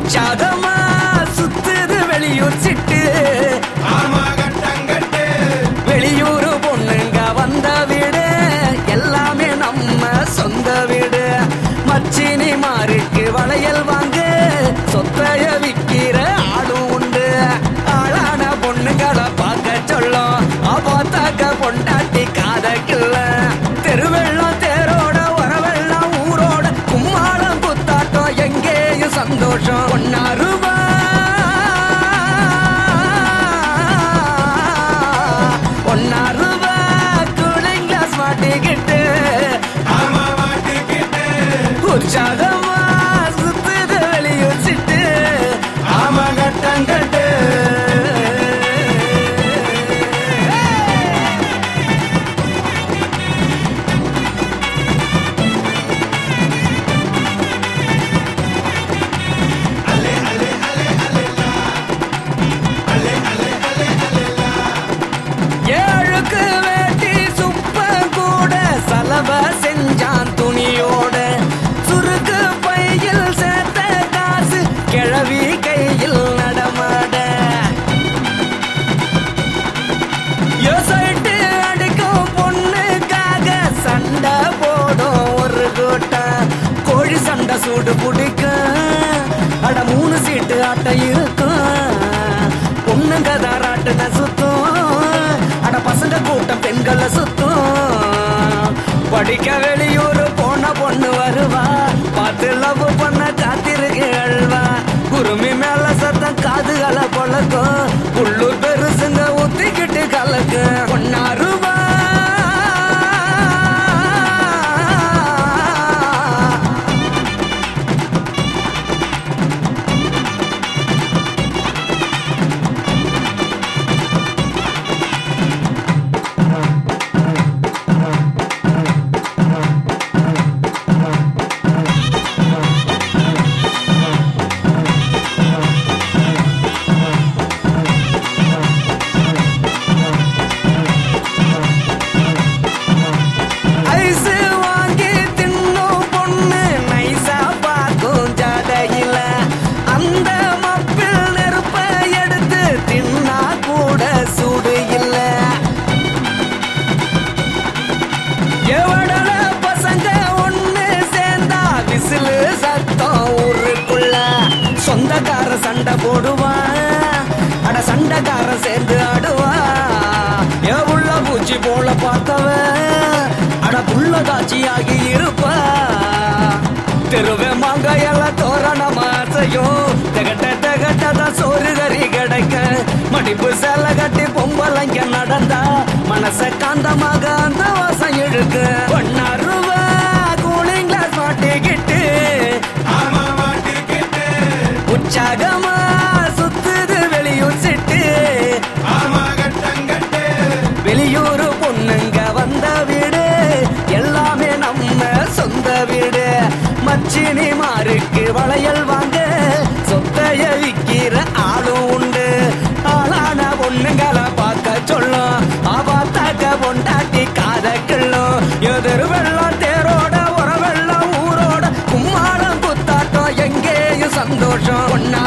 உற்சாகமா சுத்துது வெளியூர் சிட்டு ஆமா கட்டங்கட்டு வெளியூர் பொண்ணுங்க வந்த வீடு எல்லாமே நம்ம சொந்த வீடு மச்சினி மாருக்கு வளையல் வாங்க சொத்தைய விக்கிற ஆளும் உண்டு ஆளான பொண்ணுங்களை பார்க்க சொல்லும் பார்த்தாக்க பொண்டாட்டி காதக்கில்ல தெருவெல்லாம் தேரோட உறவெல்லாம் ஊரோட கும்மாளம் குத்தாட்டம் எங்கேயும் சந்தோஷம் ஒன்னா ரூபா ஒன்னா ரூபா கூலிங் கிளாஸ் மாட்டிக்கிட்டு ஆமா மாட்டிக்கிட்டு உற்சாகமா சுத்துது வெளியூர் சிட்டு ஆமா கட்டங்கட்டு ஏழுக்கு வேட்டி சுப்ப கூட சலவ செஞ்சான் துணியோட சுருக்கு பையில் சேர்த்த காசு கிழவி கையில் நடமாட யோசைட்டு அடிக்கும் பொண்ணுக்காக சண்டை போடும் ஒரு கூட்டம் கோழி சண்டை சூடு பிடிக்கும் அட மூணு சீட்டு ஆட்ட இருக்கும் பொண்ணுங்க தாராட்டுன சுத்தும் அட பசங்க கூட்டம் பெண்களை சுத்தும் படிக்க வெளியூர் போன பொண்ணு வருவா பார்த்து லவ் பண்ண காத்திருக்கு அழ்வா குருமி மேல சத்தம் காதுகளை பொழக்கும் உள்ளூர் பெருசுங்க ஊத்திக்கிட்டு கலக்கு ஒன்னா ரூபா ஐஸ் வாங்கி தின்னும் பொண்ணு நைசா பார்க்கும் ஜாடையில அந்த மப்பில் நெருப்ப எடுத்து தின்னா கூட சூடு இல்ல எவடல பசங்க ஒண்ணு சேர்ந்தா விசிலு சத்தம் ஊருக்குள்ள சொந்தக்கார சண்டை போடுவான் அட சண்டைக்கார சேர்ந்து ஆடுவான் ஏ உள்ள பூச்சி போல பார்த்தவன் அட புள்ள காட்சியாகி இருப்பா தெருவே மாங்காயெல்லாம் தோரணமா செய்யும் திகட்ட திகட்டதான் சோறு கறி கிடைக்க மடிப்பு சேலை கட்டி பொம்பளைங்க நடந்தா மனச காந்தமாக அந்த வாசம் இழுக்கு ஒன்னா ரூபா கூலிங் கிளாஸ் மாட்டிக்கிட்டு ஆமா மாட்டிக்கிட்டு உற்சாகமா சுத்துது வெளியூர் சிட்டு ஆமா கட்டங்கட்டு வெளியூர் பொண்ணுங்க வந்த வீடு எல்லாமே நம்ம சொந்த வீடு மச்சினி மாருக்கு வளையல் வாங்க சொத்தைய விக்கிற ஆளும் உண்டு ஆளான பொண்ணுங்களை பார்க்க சொல்லும் பார்த்தாக்க பொண்டாட்டி காத கிள்ளும் எதிர் வெள்ளம் தேரோட உறவெல்லாம் ஊரோட கும்மாளம் குத்தாட்டம் எங்கேயும் சந்தோஷம் ஒன்னா